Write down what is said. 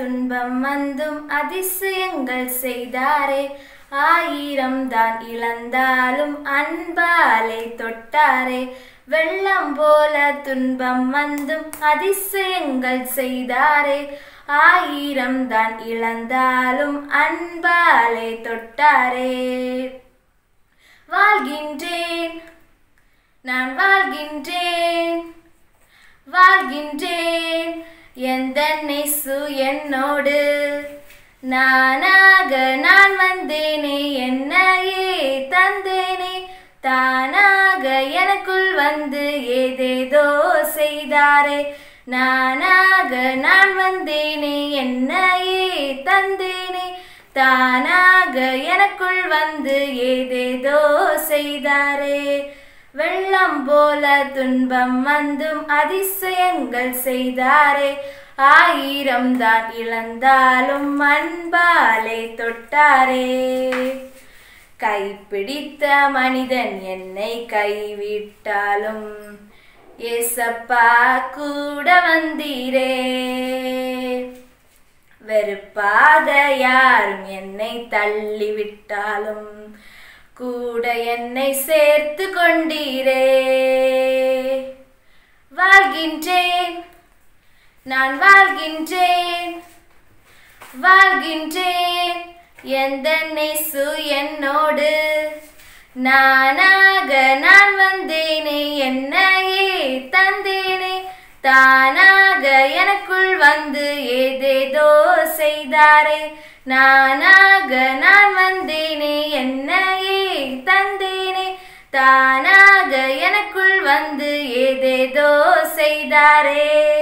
துன்பம் வந்தும் அதிசயங்கள் செய்தாரே ஆயிரம் தான் இழந்தாலும் அன்பாலே தொட்டாரே வெள்ளம் போல துன்பம் வந்தும் அதிசயங்கள் செய்தாரே ஆயிரம் தான் இழந்தாலும் அன்பாலே தொட்டாரே வாழ்கின்றேன் நான் வாழ்கின்றேன் வாழ்கின்றேன் எந்த நெசு என்னோடு நானாக நான் வந்தேனே என்னையே தந்தேனே தானாக எனக்குள் வந்து ஏதேதோ செய்தாரே நானாக நான் வந்தேனே என்னையே தந்தேனே தானாக எனக்குள் வந்து ஏதேதோ செய்தாரே வெள்ளம் போல துன்பம் வந்தும் அதிசயங்கள் செய்தாரே ஆயிரம் தான் இழந்தாலும் அன்பாலே தொட்டாரே கைப்பிடித்த மனிதன் என்னை கைவிட்டாலும் ஏசப்பா கூட வந்தீரே வெறுப்பாக யாரும் என்னை தள்ளிவிட்டாலும் கூட என்னை சேர்த்து கொண்டீரே வாழ்கின்றேன் நான் வாழ்கின்றேன் வாழ்கின்றேன் எந்த நெசு என்னோடு நானாக நான் வந்தேனே என்னையே தந்தேனே தானாக எனக்குள் வந்து ஏதேதோ செய்தாரே நானாக நான் வந்தேனே என்னையே தந்தேனே தானாக எனக்குள் வந்து ஏதேதோ செய்தாரே